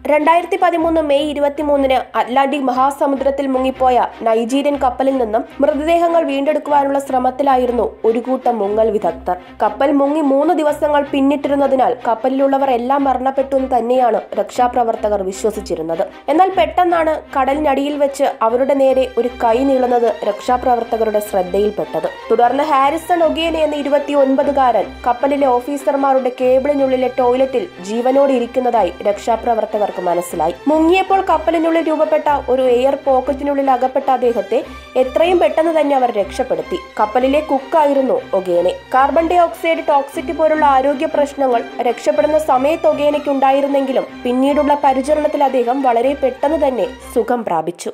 രണ്ടായിരത്തി പതിമൂന്ന് മെയ് ഇരുപത്തിമൂന്നിന് അറ്റ്ലാന്റിക് മഹാസമുദ്രത്തിൽ മുങ്ങിപ്പോയ നൈജീരിയൻ കപ്പലിൽ നിന്നും മൃതദേഹങ്ങൾ വീണ്ടെടുക്കുവാനുള്ള ശ്രമത്തിലായിരുന്നു ഒരു കൂട്ടം മുങ്ങൽ വിദഗ്ധർ കപ്പൽ മുങ്ങി മൂന്ന് ദിവസങ്ങൾ പിന്നിട്ടിരുന്നതിനാൽ കപ്പലിലുള്ളവർ എല്ലാം മരണപ്പെട്ടു എന്ന് തന്നെയാണ് രക്ഷാപ്രവർത്തകർ വിശ്വസിച്ചിരുന്നത് എന്നാൽ പെട്ടെന്നാണ് കടലിനടിയിൽ വെച്ച് അവരുടെ നേരെ ഒരു കൈ നീളുന്നത് രക്ഷാപ്രവർത്തകരുടെ ശ്രദ്ധയിൽപ്പെട്ടത് തുടർന്ന് ഹാരിസൺ ഒഗേനെ എന്ന ഇരുപത്തി ഒൻപതുകാരൻ കപ്പലിലെ ഓഫീസർമാരുടെ കേബിളിനുള്ളിലെ ടോയ്ലറ്റിൽ ജീവനോടെ ഇരിക്കുന്നതായി രക്ഷാപ്രവർത്തകർക്ക് മനസ്സിലായി മുങ്ങിയപ്പോൾ കപ്പലിനുള്ളിൽ രൂപപ്പെട്ട ഒരു എയർ പോക്കറ്റിനുള്ളിൽ അകപ്പെട്ട അദ്ദേഹത്തെ എത്രയും പെട്ടെന്ന് തന്നെ അവർ രക്ഷപ്പെടുത്തി കപ്പലിലെ കുക്കായിരുന്നു Ogene carbon dioxide toxicity പോലുള്ള ആരോഗ്യ പ്രശ്നങ്ങൾ രക്ഷപ്പെടുന്ന സമയത്ത് ഒഗേനയ്ക്ക് ഉണ്ടായിരുന്നെങ്കിലും പിന്നീടുള്ള പരിചരണത്തിൽ അദ്ദേഹം വളരെ പെട്ടെന്ന് തന്നെ സുഖം പ്രാപിച്ചു